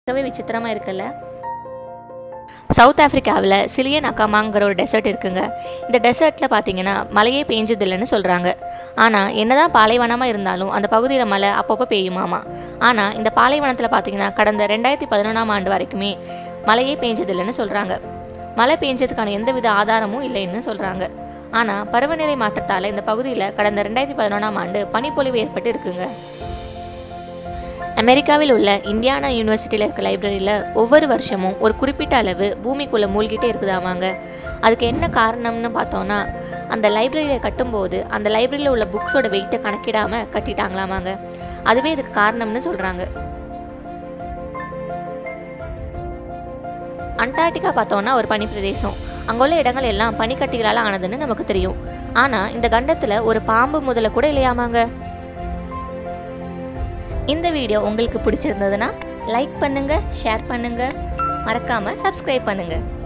ரொம்பவே விசித்திரமாக இருக்குல்ல சவுத் ஆஃப்ரிக்காவில் சிலியன் அக்காமாங்கிற ஒரு டெசர்ட் இருக்குங்க இந்த டெசர்ட்டில் பார்த்தீங்கன்னா மழையே பெஞ்சதில்லைன்னு சொல்கிறாங்க ஆனால் என்னதான் பாலைவனமாக இருந்தாலும் அந்த பகுதியில் மழை அப்பப்போ பெய்யுமாமா ஆனால் இந்த பாலைவனத்தில் பார்த்தீங்கன்னா கடந்த ரெண்டாயிரத்தி பதினொன்றாம் ஆண்டு வரைக்குமே மழையே பெஞ்சதில்லைன்னு சொல்கிறாங்க மழை பெஞ்சதுக்கான எந்தவித ஆதாரமும் இல்லைன்னு சொல்கிறாங்க ஆனால் பருவநிலை மாற்றத்தால் இந்த பகுதியில் கடந்த ரெண்டாயிரத்தி பதினொன்றாம் ஆண்டு பனிப்பொழிவு ஏற்பட்டு இருக்குங்க அமெரிக்காவில் உள்ள இந்தியானா யூனிவர்சிட்டியில் இருக்க லைப்ரரியில் ஒவ்வொரு வருஷமும் ஒரு குறிப்பிட்ட அளவு பூமிக்குள்ளே மூழ்கிட்டே இருக்குதாமாங்க அதுக்கு என்ன காரணம்னு பார்த்தோன்னா அந்த லைப்ரரியை கட்டும்போது அந்த லைப்ரரியில் உள்ள புக்ஸோட வெயிட்டை கணக்கிடாமல் கட்டிட்டாங்களாமாங்க அதுவே இதுக்கு காரணம்னு சொல்கிறாங்க அண்டார்டிகா பார்த்தோன்னா ஒரு பனி பிரதேசம் அங்குள்ள இடங்கள் எல்லாம் பனிக்கட்டிகளால் ஆனதுன்னு நமக்கு தெரியும் ஆனால் இந்த கண்டத்தில் ஒரு பாம்பு முதல்ல கூட இல்லையாமாங்க இந்த வீடியோ உங்களுக்கு பிடிச்சிருந்ததுன்னா லைக் பண்ணுங்க ஷேர் பண்ணுங்க மறக்காம சப்ஸ்கிரைப் பண்ணுங்க